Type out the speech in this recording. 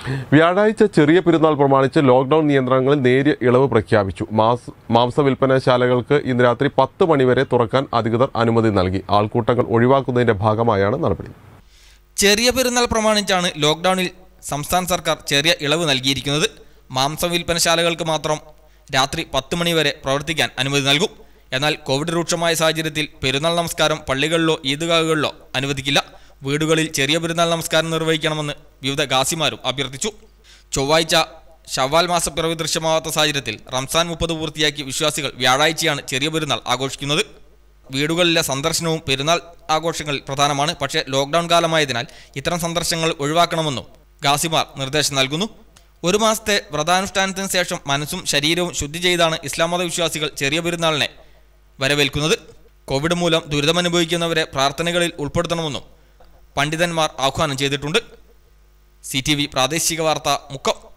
വ്യാഴാഴ്ച ചെറിയ പെരുന്നാൾ പ്രമാണിച്ച് ലോക്ഡൌൺ നിയന്ത്രണങ്ങളിൽ നേരിയ ഇളവ് പ്രഖ്യാപിച്ചു മാസ് മാംസ വിൽപ്പനശാലകൾക്ക് ഇന്ന് രാത്രി പത്ത് മണിവരെ തുറക്കാൻ അധികൃതർ അനുമതി നൽകി ആൾക്കൂട്ടങ്ങൾ ഒഴിവാക്കുന്നതിന്റെ ഭാഗമായാണ് നടപടി ചെറിയ പെരുന്നാൾ പ്രമാണിച്ചാണ് ലോക്ക്ഡൌണിൽ സംസ്ഥാന സർക്കാർ ചെറിയ ഇളവ് നൽകിയിരിക്കുന്നത് മാംസ വിൽപ്പനശാലകൾക്ക് മാത്രം രാത്രി പത്ത് മണി വരെ പ്രവർത്തിക്കാൻ അനുമതി നൽകും എന്നാൽ കോവിഡ് രൂക്ഷമായ സാഹചര്യത്തിൽ പെരുന്നാൾ നമസ്കാരം പള്ളികളിലോ ഈദ്ഗാഹുകളിലോ അനുവദിക്കില്ല വീടുകളിൽ ചെറിയ പെരുന്നാൾ നമസ്കാരം നിർവഹിക്കണമെന്ന് വിവിധ ഗാസിമാരും അഭ്യർത്ഥിച്ചു ചൊവ്വാഴ്ച ഷവ്വാൽ മാസപ്പിറവി ദൃശ്യമാവാത്ത സാഹചര്യത്തിൽ റംസാൻ മുപ്പത് പൂർത്തിയാക്കി വിശ്വാസികൾ വ്യാഴാഴ്ചയാണ് ചെറിയ പെരുന്നാൾ ആഘോഷിക്കുന്നത് വീടുകളിലെ സന്ദർശനവും പെരുന്നാൾ ആഘോഷങ്ങളിൽ പ്രധാനമാണ് പക്ഷേ ലോക്ക്ഡൌൺ കാലമായതിനാൽ ഇത്തരം സന്ദർശനങ്ങൾ ഒഴിവാക്കണമെന്നും ഗാസിമാർ നിർദ്ദേശം നൽകുന്നു ഒരു മാസത്തെ വ്രതാനുഷ്ഠാനത്തിന് ശേഷം മനസ്സും ശരീരവും ശുദ്ധി ചെയ്താണ് ഇസ്ലാം മത വിശ്വാസികൾ ചെറിയ പെരുന്നാളിനെ വരവേൽക്കുന്നത് കോവിഡ് മൂലം ദുരിതമനുഭവിക്കുന്നവരെ പ്രാർത്ഥനകളിൽ ഉൾപ്പെടുത്തണമെന്നും പണ്ഡിതന്മാർ ആഹ്വാനം ചെയ്തിട്ടുണ്ട് സി പ്രാദേശിക വാർത്ത മുക്കം